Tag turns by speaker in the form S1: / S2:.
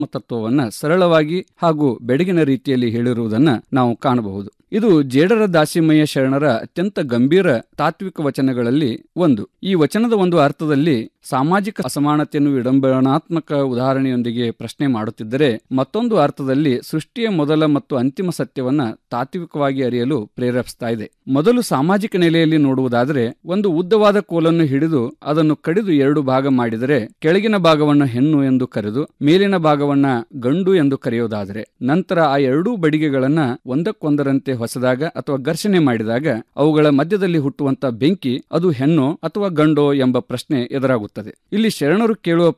S1: ತತ್ವವನ್ನ ಸರಳವಾಗಿ ಹಾಗೂ ಬೆಡಗಿನ ರೀತಿಯಲ್ಲಿ ಹೇಳಿರುವುದನ್ನ ನಾವು ಕಾಣಬಹುದು ಇದು ಜೇಡರ ದಾಸಿಮಯ್ಯ ಶರಣರ ಅತ್ಯಂತ ಗಂಭೀರ ತಾತ್ವಿಕ ವಚನಗಳಲ್ಲಿ ಒಂದು ಈ ವಚನದ ಒಂದು ಅರ್ಥದಲ್ಲಿ ಸಾಮಾಜಿಕ ಅಸಮಾನತೆಯನ್ನು ವಿಡಂಬನಾತ್ಮಕ ಉದಾಹರಣೆಯೊಂದಿಗೆ ಪ್ರಶ್ನೆ ಮಾಡುತ್ತಿದ್ದರೆ ಮತ್ತೊಂದು ಅರ್ಥದಲ್ಲಿ ಸೃಷ್ಟಿಯ ಮೊದಲ ಮತ್ತು ಅಂತಿಮ ಸತ್ಯವನ್ನ ತಾತ್ವಿಕವಾಗಿ ಅರಿಯಲು ಪ್ರೇರೇಪಿಸ್ತಾ ಇದೆ ಮೊದಲು ಸಾಮಾಜಿಕ ನೆಲೆಯಲ್ಲಿ ನೋಡುವುದಾದರೆ ಒಂದು ಉದ್ದವಾದ ಕೋಲನ್ನು ಹಿಡಿದು ಅದನ್ನು ಕಡಿದು ಎರಡು ಭಾಗ ಮಾಡಿದರೆ ಕೆಳಗಿನ ಭಾಗವನ್ನು ಹೆಣ್ಣು ಎಂದು ಕರೆದು ಮೇಲಿನ ಭಾಗವನ್ನ ಗಂಡು ಎಂದು ಕರೆಯುವುದಾದರೆ ನಂತರ ಆ ಎರಡೂ ಬಡಿಗೆಗಳನ್ನ ಒಂದಕ್ಕೊಂದರಂತೆ ಹೊಸದಾಗ ಅಥವಾ ಘರ್ಷಣೆ ಮಾಡಿದಾಗ ಅವುಗಳ ಮಧ್ಯದಲ್ಲಿ ಹುಟ್ಟುವಂತ ಬೆಂಕಿ ಅದು ಹೆಣ್ಣೋ ಅಥವಾ ಗಂಡೋ ಎಂಬ ಪ್ರಶ್ನೆ ಎದುರಾಗುತ್ತದೆ ಇಲ್ಲಿ ಶರಣರು ಕೇಳುವ